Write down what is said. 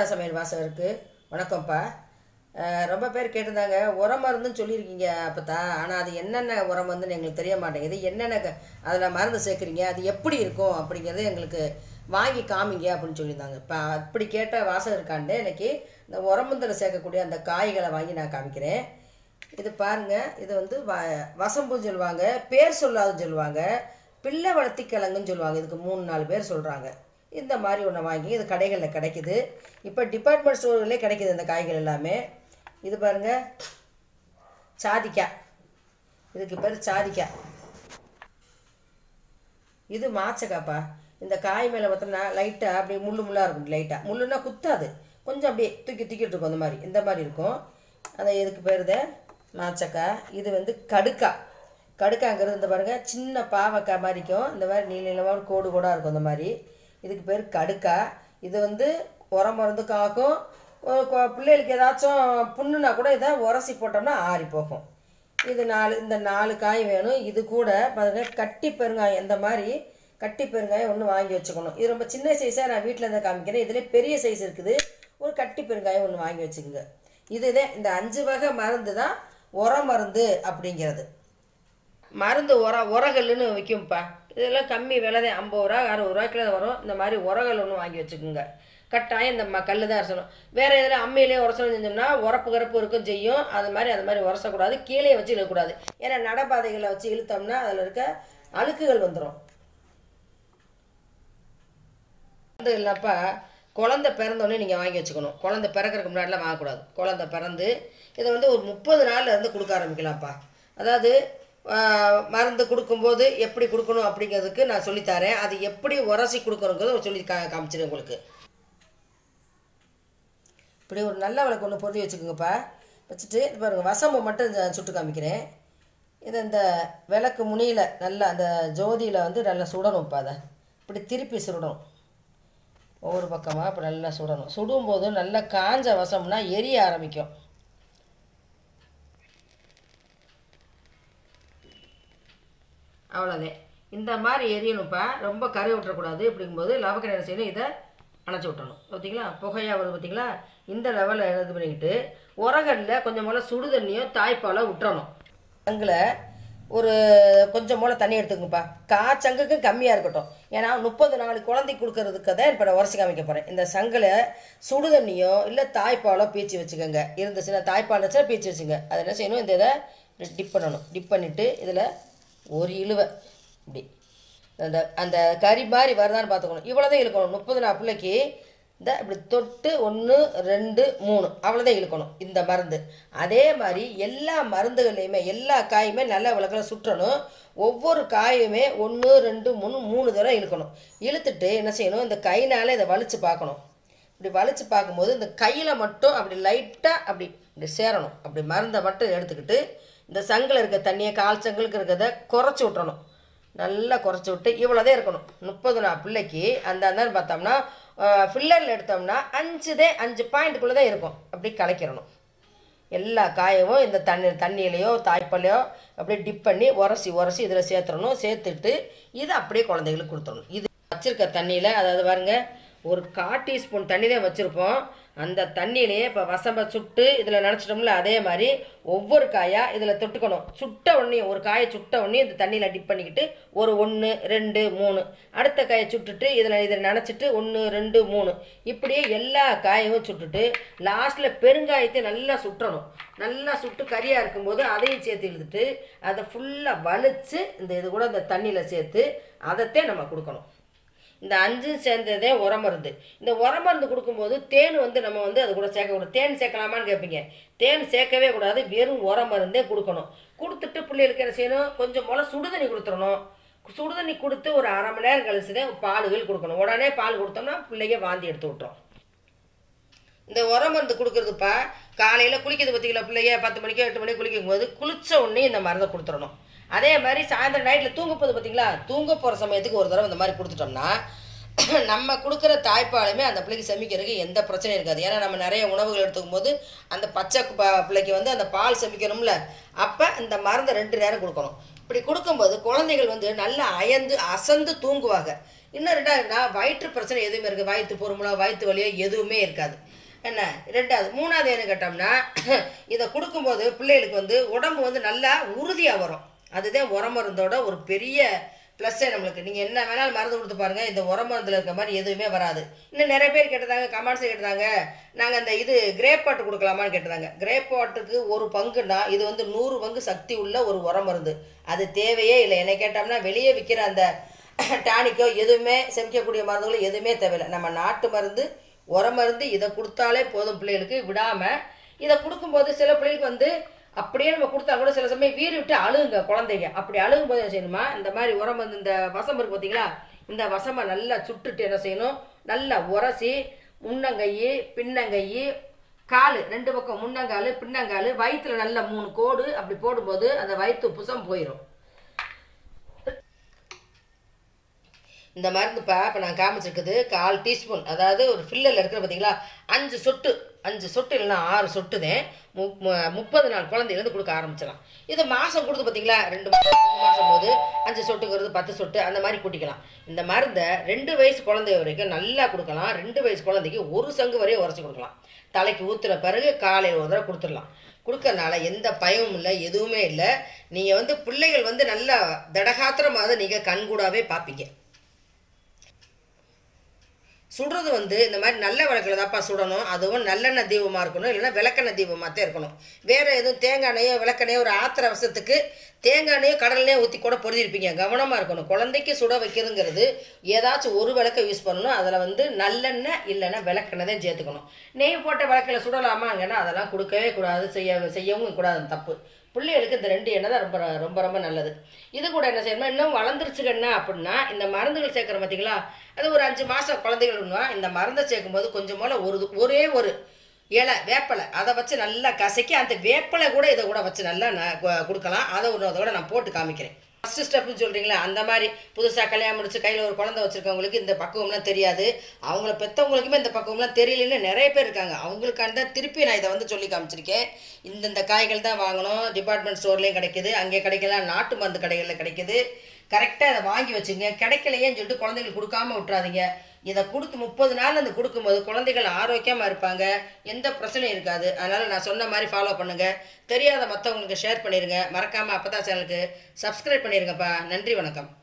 அனிதா சமையல் வாசகருக்கு வணக்கம்ப்பா அஹ் ரொம்ப பேர் கேட்டிருந்தாங்க உரம் மருந்துன்னு சொல்லியிருக்கீங்க அப்பத்தா ஆனால் அது என்னென்ன உரம் மருந்துன்னு எங்களுக்கு தெரிய மாட்டேங்குது என்னென்ன அதில் மருந்து சேர்க்குறீங்க அது எப்படி இருக்கும் அப்படிங்கிறது எங்களுக்கு வாங்கி காமிங்க அப்படின்னு சொல்லியிருந்தாங்க இப்போ அப்படி கேட்ட வாசகருக்காண்டு இன்னைக்கு இந்த உரமந்தில் சேர்க்கக்கூடிய அந்த காய்களை வாங்கி நான் காமிக்கிறேன் இது பாருங்க இது வந்து வ வசம்புன்னு சொல்லுவாங்க பேர் சொல்லாதுன்னு சொல்லுவாங்க பிள்ளை வளர்த்தி கிழங்குன்னு சொல்லுவாங்க இதுக்கு மூணு நாலு பேர் சொல்கிறாங்க இந்த மாதிரி ஒன்று வாங்கி இது கடைகளில் கிடைக்குது இப்போ டிபார்ட்மெண்ட் ஸ்டோர்களே கிடைக்குது இந்த காய்கள் எல்லாமே இது பாருங்க சாதிக்காய் இதுக்கு பேர் சாதிக்காய் இது மாச்சக்காப்பா இந்த காய் மேலே பார்த்தோம்னா லைட்டாக அப்படியே முள்ளு முள்ளாக இருக்கும் லைட்டாக முள்ளுன்னா குத்தாது கொஞ்சம் அப்படியே தூக்கி தூக்கிட்டு இருக்கும் அந்த மாதிரி இந்த மாதிரி இருக்கும் அந்த இதுக்கு பேர் தான் மாச்சக்காய் இது வந்து கடுக்காய் கடுக்காங்கிறது இந்த பாருங்க சின்ன பாவக்காய் மாதிரி இருக்கும் இந்த மாதிரி நீள நீளமாக கோடு கோடாக இருக்கும் இந்த மாதிரி இதுக்கு பேர் கடுக்காய் இது வந்து உரம் மருந்துக்காகும் ஒரு கொ- பிள்ளைகளுக்கு ஏதாச்சும் புண்ணுனா கூட இதை உரசி போட்டோம்னா ஆறி போகும் இது நாலு இந்த நாலு காய் வேணும் இது கூட பாருங்க கட்டி பெருங்காயம் இந்த மாதிரி கட்டி பெருங்காயம் ஒன்று வாங்கி வச்சுக்கணும் இது ரொம்ப சின்ன சைஸாக நான் வீட்டில் இருந்து காமிக்கிறேன் இதில் பெரிய சைஸ் இருக்குது ஒரு கட்டி பெருங்காயம் ஒன்று வாங்கி வச்சுக்கோங்க இதுதான் இந்த அஞ்சு வகை மருந்து தான் உர மருந்து அப்படிங்கிறது மருந்து உர உரகல்னு விற்கும்ப்பா இதெல்லாம் கம்மி விலை தான் ஐம்பது ரூபா அறுபது ரூபாய்க்குள்ள தான் வரும் இந்த மாதிரி உரகல் ஒன்று வாங்கி வச்சுக்கோங்க கட்டாயம் இந்த ம கல் தான் அரைச்சணும் வேறு எதில் அம்மியிலே உரசணும் செஞ்சோம்னா உரப்பு கரப்பு இருக்கும் செய்யும் அது மாதிரி அது மாதிரி உரசக்கூடாது கீழே வச்சு இழுக்கக்கூடாது ஏன்னா நடைபாதைகளை வச்சு இழுத்தோம்னா அதில் இருக்க அழுக்குகள் வந்துடும் வந்து இல்லைப்பா குழந்தை பிறந்தோடனே நீங்கள் வாங்கி வச்சுக்கணும் குழந்தை பிறக்கறதுக்கு முன்னாடிலாம் வாங்கக்கூடாது குழந்தை பிறந்து இதை வந்து ஒரு முப்பது நாள்ல இருந்து கொடுக்க ஆரம்பிக்கலாம்ப்பா அதாவது ஆஹ், மருந்து கொடுக்கும்போது எப்படி கொடுக்கணும் அப்படிங்கிறதுக்கு நான் சொல்லித்தரேன் அது எப்படி உரசி கொடுக்கணுங்கிறத சொல்லி கா காமிச்சிடுறேன் உங்களுக்கு இப்படி ஒரு நல்ல விளக்கு ஒன்று பொருத்தி வச்சுக்கோங்கப்பா வச்சுட்டு இது பாருங்கள் வசம்பு மட்டும் இந்த சுட்டு காமிக்கிறேன் இதை இந்த விளக்கு முனியில் நல்லா அந்த ஜோதியில் வந்து நல்லா சுடணும்ப்பா அதை இப்படி திருப்பி சுடணும் ஒவ்வொரு பக்கமாக இப்போ நல்லா சுடணும் சுடும்போது நல்லா காஞ்ச வசம்னா எரிய ஆரம்பிக்கும் அவ்வளோதான் இந்த மாதிரி எரியணும்ப்பா ரொம்ப கரு விட்டுறக்கூடாது அப்படிங்கும்போது லவக்கரை என்ன செய்யணும் இதை அணைச்சி விட்டணும் பார்த்தீங்களா புகையாக வருது பார்த்தீங்களா இந்த லெவலில் இது பண்ணிக்கிட்டு உரகல்ல கொஞ்சம் போல் சுடு தண்ணியோ தாய்ப்பாலோ விட்டுறணும் அங்கில் ஒரு கொஞ்சம் போல் தண்ணி எடுத்துக்கோங்கப்பா காச்சங்குக்கும் கம்மியாக இருக்கட்டும் ஏன்னா முப்பது நாலு குழந்தைக்கு கொடுக்கறதுக்கு தான் இப்போ நான் உரசி காமிக்க போகிறேன் இந்த சங்கில் சுடு தண்ணியோ இல்லை தாய்ப்பாலோ பீச்சி வச்சுக்கோங்க இருந்துச்சுன்னா தாய்ப்பால் இருந்துச்சுன்னா பீச்சி வச்சுங்க அதை என்ன செய்யணும் இந்த இதை டிப் பண்ணணும் டிப் பண்ணிவிட்டு இதில் ஒரு இழுவை இப்படி அந்த அந்த கறி மாதிரி வருதான்னு பார்த்துக்கணும் இவ்வளோதான் இழுக்கணும் முப்பது நாள் பிள்ளைக்கு இந்த இப்படி தொட்டு ஒன்று ரெண்டு மூணு அவ்வளோதான் இழுக்கணும் இந்த மருந்து அதே மாதிரி எல்லா மருந்துகள்லையுமே எல்லா காயுமே நல்ல விளக்கில் சுற்றணும் ஒவ்வொரு காயுமே ஒன்று ரெண்டு மூணு மூணு தடவை இழுக்கணும் இழுத்துட்டு என்ன செய்யணும் இந்த கைனால் இதை வலிச்சு பார்க்கணும் இப்படி வலிச்சு பார்க்கும்போது இந்த கையில் மட்டும் அப்படி லைட்டாக அப்படி இப்படி சேரணும் அப்படி மருந்தை மட்டும் எடுத்துக்கிட்டு இந்த சங்கில் இருக்க தண்ணியை கால் சங்கிலுக்கு இருக்கிறத குறைச்சி விட்டுறணும் நல்லா குறைச்சி விட்டு இவ்வளோதே இருக்கணும் முப்பது நாள் பிள்ளைக்கு அந்த அந்தான்னு பார்த்தோம்னா ஃபில்லரில் எடுத்தோம்னா அஞ்சு தே அஞ்சு பாயிண்ட்டுக்குள்ளே தான் இருக்கும் அப்படி கலக்கிடணும் எல்லா காயவும் இந்த தண்ணி தண்ணியிலையோ தாய்ப்பாலையோ அப்படியே டிப் பண்ணி உரசி உரசி இதில் சேர்த்துடணும் சேர்த்துட்டு இதை அப்படியே குழந்தைகளுக்கு கொடுத்துடணும் இது வச்சிருக்க தண்ணியில் அதாவது பாருங்க ஒரு கால் டீஸ்பூன் தண்ணி தான் வச்சுருப்போம் அந்த தண்ணியிலேயே இப்போ வசம்ப சுட்டு இதில் நினச்சிட்டோம்ல அதே மாதிரி ஒவ்வொரு காயாக இதில் தொட்டுக்கணும் சுட்ட உடனே ஒரு காயை சுட்ட உடனே இந்த தண்ணியில் டிப் பண்ணிக்கிட்டு ஒரு ஒன்று ரெண்டு மூணு அடுத்த காயை சுட்டுட்டு இதில் இதில் நினச்சிட்டு ஒன்று ரெண்டு மூணு இப்படியே எல்லா காயவும் சுட்டுட்டு லாஸ்ட்டில் பெருங்காயத்தை நல்லா சுற்றணும் நல்லா சுட்டு கறியாக இருக்கும்போது அதையும் சேர்த்து இழுத்துட்டு அதை ஃபுல்லாக வலிச்சு இந்த இது கூட இந்த தண்ணியில் சேர்த்து அதைத்தான் நம்ம கொடுக்கணும் இந்த அஞ்சும் சேர்ந்ததே உரமருந்து இந்த உரமருந்து கொடுக்கும்போது தேன் வந்து நம்ம வந்து அது கூட சேர்க்கக்கூடாது தேன் சேர்க்கலாமான்னு கேட்பீங்க தேன் சேர்க்கவே கூடாது வெறும் உரமருந்தே கொடுக்கணும் கொடுத்துட்டு பிள்ளைகளுக்கு என்ன செய்யணும் கொஞ்சம் போல் சுடுதண்ணி கொடுத்துடணும் சுடுதண்ணி கொடுத்து ஒரு அரை மணி நேரம் கழிச்சு தான் பாலுகள் கொடுக்கணும் உடனே பால் கொடுத்தோம்னா பிள்ளைங்க வாந்தி எடுத்து விட்டுரும் இந்த உரம் மருந்து கொடுக்குறதுப்பா காலையில் குளிக்கிறது பார்த்தீங்களா பிள்ளைங்க பத்து மணிக்கோ எட்டு மணிக்கு குளிக்கும் போது குளிச்ச உடனே இந்த மருந்தை கொடுத்துடணும் அதே மாதிரி சாயந்தரம் நைட்டில் தூங்க போகுது பார்த்தீங்களா தூங்க போகிற சமயத்துக்கு ஒரு தடவை இந்த மாதிரி கொடுத்துட்டோம்னா நம்ம கொடுக்குற தாய்ப்பாலுமே அந்த பிள்ளைக்கு செமிக்கிறதுக்கு எந்த பிரச்சனையும் இருக்காது ஏன்னா நம்ம நிறைய உணவுகள் எடுத்துக்கும் போது அந்த பச்சை ப- பிள்ளைக்கு வந்து அந்த பால் செமிக்கணும்ல அப்போ இந்த மருந்தை ரெண்டு நேரம் கொடுக்கணும் இப்படி கொடுக்கும்போது குழந்தைகள் வந்து நல்லா அயந்து அசந்து தூங்குவாங்க இன்னும் ரெண்டாவதுனா வயிற்று பிரச்சனை எதுவுமே இருக்குது வயிற்று பொறுமலோ வயிற்று வலியோ எதுவுமே இருக்காது என்ன ரெண்டாவது மூணாவது என்ன கேட்டோம்னா இதை கொடுக்கும்போது பிள்ளைகளுக்கு வந்து உடம்பு வந்து நல்லா உறுதியாக வரும் அதுதான் உர மருந்தோட ஒரு பெரிய ப்ளஸ்ஸே நம்மளுக்கு நீங்கள் என்ன வேணாலும் மருந்து கொடுத்து பாருங்கள் இந்த உர மருந்தில் இருக்க மாதிரி எதுவுமே வராது இன்னும் நிறைய பேர் கேட்டதாங்க கமெண்ட்ஸ் கேட்டதாங்க நாங்கள் அந்த இது கிரேப் வாட்டர் கொடுக்கலாமான்னு கேட்டதாங்க கிரேப் வாட்டருக்கு ஒரு பங்குன்னா இது வந்து நூறு பங்கு சக்தி உள்ள ஒரு உர மருந்து அது தேவையே இல்லை என்னை கேட்டோம்னா வெளியே விற்கிற அந்த டானிக்கோ எதுவுமே செமிக்கக்கூடிய மருந்துகளோ எதுவுமே தேவையில்லை நம்ம நாட்டு மருந்து உர மருந்து இதை கொடுத்தாலே போதும் பிள்ளைகளுக்கு விடாமல் இதை கொடுக்கும்போது சில பிள்ளைகளுக்கு வந்து அப்படியே நம்ம கொடுத்தா கூட சில சமயம் வீறு விட்டு அழுகுங்க குழந்தைங்க அப்படி அழுகும் போது என்ன செய்யணுமா இந்த மாதிரி உரம் வந்து இந்த வசம் இருக்கு பார்த்தீங்களா இந்த வசமை நல்லா சுட்டுட்டு என்ன செய்யணும் நல்லா உரசி முன்னங்கை பின்னங்கை கால் ரெண்டு பக்கம் முன்னங்கால் பின்னங்கால் வயிற்றுல நல்ல மூணு கோடு அப்படி போடும்போது அந்த வயிற்று புசம் போயிடும் இந்த மருந்துப்பா இப்போ நான் காமிச்சிருக்குது கால் டீஸ்பூன் அதாவது ஒரு ஃபில்லரில் இருக்கிற பார்த்தீங்களா அஞ்சு சொட்டு அஞ்சு சொட்டு இல்லைன்னா ஆறு சொட்டு தான் மு மு- முப்பது நாள் குழந்தையிலேருந்து கொடுக்க ஆரம்பிச்சிடலாம் இது மாதம் கொடுத்து பார்த்தீங்களா ரெண்டு மாதம் மூணு மாதம் போது அஞ்சு சொட்டுங்கிறது பத்து சொட்டு அந்த மாதிரி கூட்டிக்கலாம் இந்த மருந்தை ரெண்டு வயசு குழந்தை வரைக்கும் நல்லா கொடுக்கலாம் ரெண்டு வயசு குழந்தைக்கு ஒரு சங்கு வரையும் உரைச்சி கொடுக்கலாம் தலைக்கு ஊற்றுன பிறகு காலையில் ஒரு தடவை கொடுத்துடலாம் கொடுக்கறனால எந்த பயமும் இல்லை எதுவுமே இல்லை நீங்கள் வந்து பிள்ளைகள் வந்து நல்லா திடகாத்திரமாக நீங்கள் கண்கூடாவே பார்ப்பீங்க சுடுறது வந்து இந்த மாதிரி நல்ல விளக்கில் தான்ப்பா சுடணும் அதுவும் நல்லெண்ணெய் தீபமாக இருக்கணும் இல்லைன்னா விளக்கெண்ணெய் தீபமாக தான் இருக்கணும் வேறு எதுவும் தேங்காய் எண்ணெயோ விளக்கெண்ணெயோ ஒரு ஆத்திர அவசரத்துக்கு தேங்காய் எண்ணெயோ கடலையோ ஊற்றி கூட பொருந்திருப்பீங்க கவனமாக இருக்கணும் குழந்தைக்கு சுட வைக்கிறதுங்கிறது ஏதாச்சும் ஒரு விளக்கை யூஸ் பண்ணணும் அதில் வந்து நல்லெண்ணெய் இல்லைன்னா விளக்கெண்ணெய் தான் சேர்த்துக்கணும் நெய் போட்ட விளக்கில் சுடலாமாங்கன்னா அதெல்லாம் கொடுக்கவே கூடாது செய்ய செய்யவும் கூடாது அது தப்பு பிள்ளைகளுக்கு இந்த ரெண்டு எண்ணெய் தான் ரொம்ப ரொம்ப ரொம்ப நல்லது இது கூட என்ன செய்யணும் இன்னும் வளர்ந்துருச்சுங்கன்னா அப்படின்னா இந்த மருந்துகள் சேர்க்குறோம் பார்த்தீங்களா அது ஒரு அஞ்சு மாதம் குழந்தைகள்னா இந்த மருந்தை சேர்க்கும்போது கொஞ்சம் போல ஒரு ஒரே ஒரு இலை வேப்பலை அதை வச்சு நல்லா கசக்கி அந்த வேப்பலை கூட இதை கூட வச்சு நல்லா நான் கு- கொடுக்கலாம் அதை ஒரு அதோட நான் போட்டு காமிக்கிறேன் ஃபஸ்ட்டு ஸ்டெப்னு சொல்கிறீங்களா அந்த மாதிரி புதுசாக கல்யாணம் முடிச்சு கையில் ஒரு குழந்தை வச்சுருக்கவங்களுக்கு இந்த பக்குவம்லாம் தெரியாது அவங்கள பெற்றவங்களுக்குமே இந்த பக்குவம்லாம் தெரியலன்னு நிறைய பேர் இருக்காங்க அவங்களுக்காண்டி தான் திருப்பி நான் இதை வந்து சொல்லி காமிச்சிருக்கேன் இந்தந்த காய்கள் தான் வாங்கணும் டிபார்ட்மெண்ட் ஸ்டோர்லேயும் கிடைக்குது அங்கே கிடைக்கலாம் நாட்டு மருந்து கடைகளில் கிடைக்குது கரெக்டாக அதை வாங்கி வச்சுங்க கிடைக்கலையேன்னு சொல்லிட்டு குழந்தைங்களுக்கு கொடுக்காம விட்றாதீங்க இதை கொடுத்து முப்பது நாள் அந்த கொடுக்கும்போது குழந்தைகள் ஆரோக்கியமாக இருப்பாங்க எந்த பிரச்சனையும் இருக்காது அதனால் நான் சொன்ன மாதிரி ஃபாலோ பண்ணுங்கள் தெரியாத மற்றவங்களுக்கு ஷேர் பண்ணிடுங்க மறக்காமல் அப்பதா சேனலுக்கு சப்ஸ்கிரைப் பண்ணிடுங்கப்பா நன்றி வணக்கம்